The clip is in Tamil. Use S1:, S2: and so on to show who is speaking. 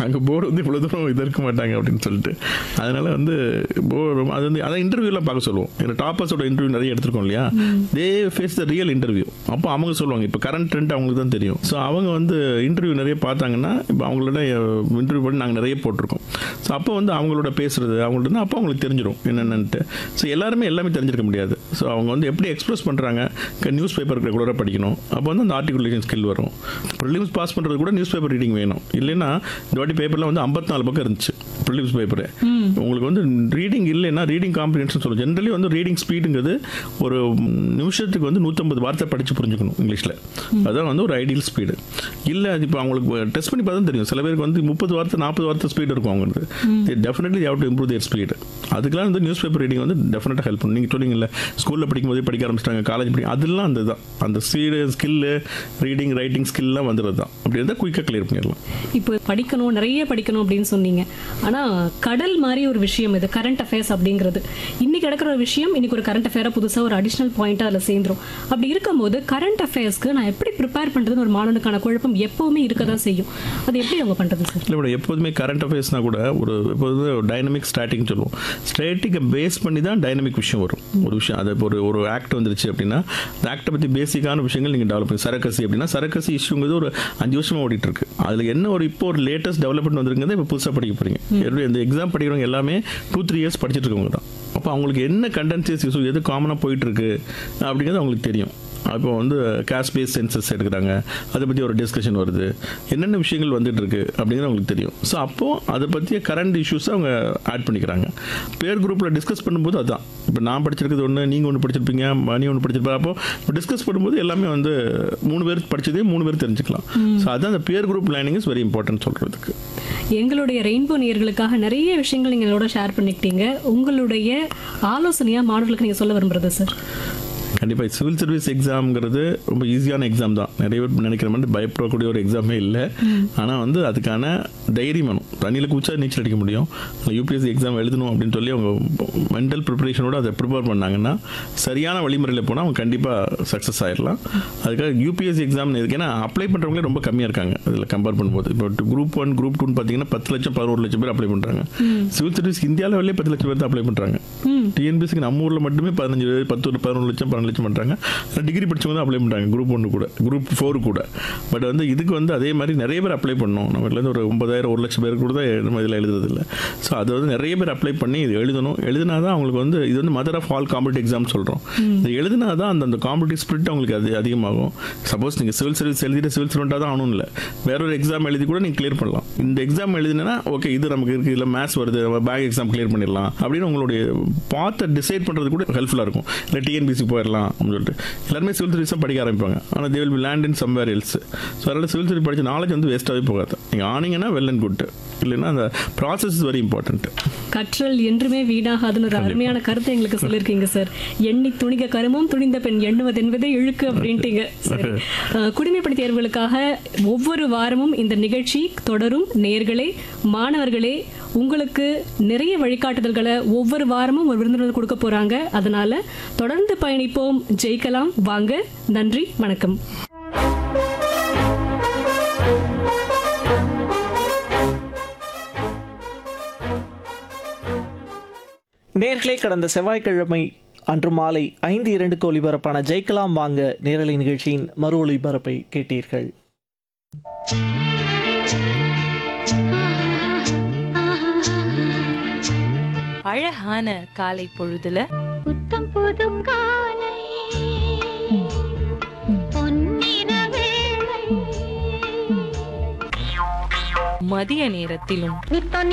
S1: அங்கே போர்டு வந்து இவ்வளோ தூரம் இது இருக்க மாட்டாங்க அப்படின்னு சொல்லிட்டு அதனால வந்து போர்டு அது வந்து அதான் இன்டர்வியூலாம் பார்க்க சொல்லுவோம் இந்த டாப்பர்ஸோட இன்டர்வியூ நிறைய எடுத்திருக்கோம் இல்லையா they face the real interview அப்போ அவங்க சொல்லுவாங்க இப்போ கரண்ட் ட்ரெண்ட் அவங்களுக்கு தான் தெரியும் ஸோ அவங்க வந்து இன்டர்வியூ நிறைய பார்த்தாங்கன்னா இப்போ அவங்களோட இன்டர்வியூ பண்ணி நாங்கள் நிறைய போட்டிருக்கோம் ஸோ அப்போ வந்து அவங்களோட பேசுறது அவங்கள்ட்ட இருந்து அப்போ அவங்களுக்கு தெரிஞ்சிடும் என்னென்னட்டு ஸோ எல்லாருமே எல்லாமே தெரிஞ்சிருக்க முடியாது ஸோ அவங்க வந்து எப்படி எக்ஸ்பிரஸ் பண்ணுறாங்க நியூஸ் பேப்பர் ரெகுலராக படிக்கணும் அப்போ வந்து அந்த ஆர்டிகுலேஷன் ஸ்கில் வரும் ப்ரிலிம்ஸ் பாஸ் பண்ணுறது கூட நியூஸ் பேப்பர் ரீடிங் வேணும் இல்லைன்னா இந்த வாட்டி பேப்பரில் வந்து 54 பக்கம் இருந்துச்சு ப்ரிலிம்ஸ் பேப்பரு உங்களுக்கு வந்து ரீடிங் இல்லைன்னா ரீடிங் காம்ப்ரிஹென்ஷன் சொல்லுவோம் ஜென்ரலி வந்து ரீடிங் ஸ்பீடுங்கிறது ஒரு நிமிஷத்துக்கு வந்து நூற்றம்பது வார்த்தை படித்து புரிஞ்சுக்கணும் இங்கிலீஷில் அதான் வந்து ஒரு ஐடியல் ஸ்பீடு இல்லை அது இப்போ அவங்களுக்கு டெஸ்ட் பண்ணி பார்த்தா தெரியும் சில பேருக்கு வந்து முப்பது வார்த்தை நாற்பது வார்த்தை ஸ்பீடு இருக்கும் அவங்களுக்கு definitely how to improve their speed அதுக்கெல்லாம் வந்து நியூஸ் பேப்பர் ரீடிங் வந்து டெஃபினட்டாக ஹெல்ப் பண்ணும் நீங்கள் சொன்னீங்கல்ல ஸ்கூலில் படிக்கும் போதே படிக்க ஆரம்பிச்சிட்டாங்க காலேஜ் படி அதெல்லாம் அந்த தான் அந்த ஸ்பீடு ஸ்கில்லு ரீடிங் ரைட்டிங் ஸ்கில்லாம் வந்துடுது தான் அப்படி இருந்தால் குயிக்காக கிளியர் பண்ணிடலாம்
S2: இப்போ படிக்கணும் நிறைய படிக்கணும் அப்படின்னு சொன்னீங்க ஆனா கடல் மாதிரி ஒரு விஷயம் இது கரண்ட் அஃபேர்ஸ் அப்படிங்கிறது இன்னைக்கு நடக்கிற ஒரு விஷயம் இன்னைக்கு ஒரு கரண்ட் அஃபேரா புதுசா ஒரு அடிஷனல் பாயிண்டா அதில் சேர்ந்துரும் அப்படி இருக்கும்போது கரண்ட் அஃபேர்ஸ்க்கு நான் எப்படி ப்ரிப்பேர் பண்றதுன்னு ஒரு மாணவனுக்கான குழப்பம் எப்பவுமே இருக்க தான் செய்யும் அது எப்படி அவங்க பண்றது சார்
S1: இல்லை மேடம் எப்போதுமே கரண்ட் அஃபேர்ஸ்னா கூட ஒரு எப்போதுமே டைனமிக் ஸ்டாட்டிங் சொல்லுவோம் ஸ்டாட்டிக்கை பேஸ் பண்ணி தான் டைனமிக் விஷயம் வரும் ஒரு விஷயம் அது இப்போ ஒரு ஒரு ஆக்ட் வந்துருச்சு அப்படின்னா அந்த ஆக்டை பற்றி பேசிக்கான விஷயங்கள் நீங்கள் டெவலப் பண்ணி சரக்கசி அப்படின்னா சரக்கசி இஷ்யூங்கிறது ஒரு அஞ்சு வருஷமா ஓடிட்டு இருக்கு அதில் என்ன ஒரு இப்போ ஒரு லேட்டஸ்ட் டெவலப்மெண்ட் வந்திருக்கிறது இப்போ புதுசாக படிக்க போறீங்க ஏற்கனவே இந்த எக்ஸாம் படிக்கிறவங்க எல்லாமே டூ த்ரீ இயர்ஸ் படிச்சிட்டு இருக்கவங்க தான் அப்போ அவங்களுக்கு என்ன கண்டென்சியஸ் இஷ்யூ எது காமனாக போயிட்டு இருக்கு அப்படிங்கிறது அவங்களுக்கு தெரியும் இப்போ வந்து கேஷ் பேஸ் சென்சஸ் எடுக்கிறாங்க அதை பற்றி ஒரு டிஸ்கஷன் வருது என்னென்ன விஷயங்கள் வந்துட்டு இருக்கு அப்படிங்கிறது அவங்களுக்கு தெரியும் ஸோ அப்போது அதை பற்றிய கரண்ட் இஷ்யூஸை அவங்க ஆட் பண்ணிக்கிறாங்க பேர் குரூப்பில் டிஸ்கஸ் பண்ணும்போது அதான் இப்போ நான் படிச்சிருக்கிறது ஒன்று நீங்கள் ஒன்று படிச்சிருப்பீங்க மணி ஒன்று படிச்சிருப்பா அப்போ டிஸ்கஸ் பண்ணும்போது எல்லாமே வந்து மூணு பேர் படிச்சதே மூணு பேர் தெரிஞ்சுக்கலாம் ஸோ அதான் அந்த pair group learning is very important சொல்கிறதுக்கு
S2: எங்களுடைய ரெயின்போ நேயர்களுக்காக நிறைய விஷயங்கள் நீங்க எங்களோட ஷேர் பண்ணிக்கிட்டீங்க உங்களுடைய ஆலோசனையா மாணவர்களுக்கு நீங்க சொல்ல விரும்புறது சார்
S1: கண்டிப்பாக சிவில் சர்வீஸ் எக்ஸாம்ங்கிறது ரொம்ப ஈஸியான எக்ஸாம் தான் நிறைய பேர் நினைக்கிற மாதிரி பயப்படக்கூடிய ஒரு எக்ஸாமே இல்லை ஆனால் வந்து அதுக்கான தைரியம் வேணும் தண்ணியில் குச்சா நீச்சல் அடிக்க முடியும் யூபிஎஸ்சி எக்ஸாம் எழுதணும் அப்படின்னு சொல்லி அவங்க மென்டல் ப்ரிப்பரேஷனோட அதை ப்ரிப்பேர் பண்ணாங்கன்னா சரியான வழிமுறையில் போனால் அவங்க கண்டிப்பாக சக்ஸஸ் ஆயிடலாம் அதுக்காக யூபிஎஸ்சி எக்ஸாம் இருக்கு ஏன்னா அப்ளை பண்ணுறவங்களே ரொம்ப கம்மியாக இருக்காங்க அதில் கம்பேர் பண்ணும்போது இப்போ குரூப் ஒன் குரூப் டூன்னு பார்த்தீங்கன்னா பத்து லட்சம் பதினோரு லட்சம் பேர் அப்ளை பண்ணுறாங்க சிவில் சர்வீஸ் இந்தியா லெவலே பத்து லட்சம் பேர் தான் அப்ளை பண்ணுறாங்க டிஎன்பிஎஸ்சிக்கு நம்ம ஊரில் மட்டுமே பதினஞ்சு பேர் பத்து பதினொன்று லட்சம் பன்னெண்டு லட்சம் பண்ணுறாங்க டிகிரி படிச்சவங்க தான் அப்ளை பண்ணுறாங்க குரூப் ஒன்று கூட குரூப் ஃபோர் கூட பட் வந்து இதுக்கு வந்து அதே மாதிரி நிறைய பேர் அப்ளை பண்ணணும் நம்ம இதுல இருந்து ஒரு ஒன்பதாயிரம் ஒரு லட்சம் பேர் கூட தான் நம்ம இதில் எழுதுறது இல்லை ஸோ அது வந்து நிறைய பேர் அப்ளை பண்ணி இது எழுதணும் எழுதினா தான் அவங்களுக்கு வந்து இது வந்து mother of all competitive exam சொல்கிறோம் இது எழுதினா தான் அந்த அந்த காம்படிட்டிவ் ஸ்பிரிட் அவங்களுக்கு அது அதிகமாகும் சப்போஸ் நீங்கள் சிவில் சர்வீஸ் எழுதிட்டு சிவில் சர்வெண்ட்டாக தான் ஆகணும் இல்லை வேற ஒரு எக்ஸாம் எழுதி கூட நீங்கள் கிளியர் பண்ணலாம் இந்த எக்ஸாம் எழுதினா ஓகே இது நமக்கு இருக்குது இல்லை மேத்ஸ் வருது நம்ம பேங்க் எக்ஸாம் கிளியர் பண்ணிடலாம் அப்படின்னு உங்களுடைய பாத்தை டிசைட் பண்ணுறது கூட ஹெல்ப்ஃபுல்லாக இருக்கும் இல்லை டிஎன்பிசி போயிடலாம் அப்படின்னு சொல்லிட்டு எல்லாருமே சிவில் சர்வீஸாக படிக்க ஆரம்பிப்பாங்க ஆனால் they will be land in somewhere else so அதனால் சிவில் சர்வீஸ் படிச்ச நாலேஜ் வந்து வேஸ்ட்டாகவே போகாது நீங்கள் ஆனீங்கன்னா வெல் அண்ட் குட் இல்லைன்னா அந்த ப்ராசஸ் இஸ் வெரி இம்பார்ட்டன்ட்
S2: கற்றல் என்றுமே வீணாகாதுன்னு ஒரு அருமையான கருத்தை எங்களுக்கு சொல்லியிருக்கீங்க சார் எண்ணி துணிக கருமம் துணிந்த பெண் எண்ணுவது என்பதே இழுக்கு அப்படின்ட்டீங்க சரி அஹ், குடிமைப்பணி தேர்வுகளுக்காக ஒவ்வொரு வாரமும் இந்த நிகழ்ச்சி தொடரும் நேர்களே மாணவர்களே உங்களுக்கு நிறைய வழிகாட்டுதல்களை ஒவ்வொரு வாரமும் ஒரு விருந்தினர் கொடுக்க போறாங்க அதனால தொடர்ந்து பயணிப்போம் ஜெயிக்கலாம் வாங்க நன்றி வணக்கம்
S3: நேர்களே கடந்த செவ்வாய்க்கிழமை அன்று மாலை ஐந்து இரண்டுக்கு ஒலிபரப்பான ஜெயிக்கலாம் வாங்க நேரலை நிகழ்ச்சியின் மறு ஒளிபரப்பை கேட்டீர்கள்
S4: அழகான காலை பொழுதுல
S5: புத்தம் புது காலை பொன்னிற வேளை
S4: மதிய நேரத்திலும்
S5: இப்ப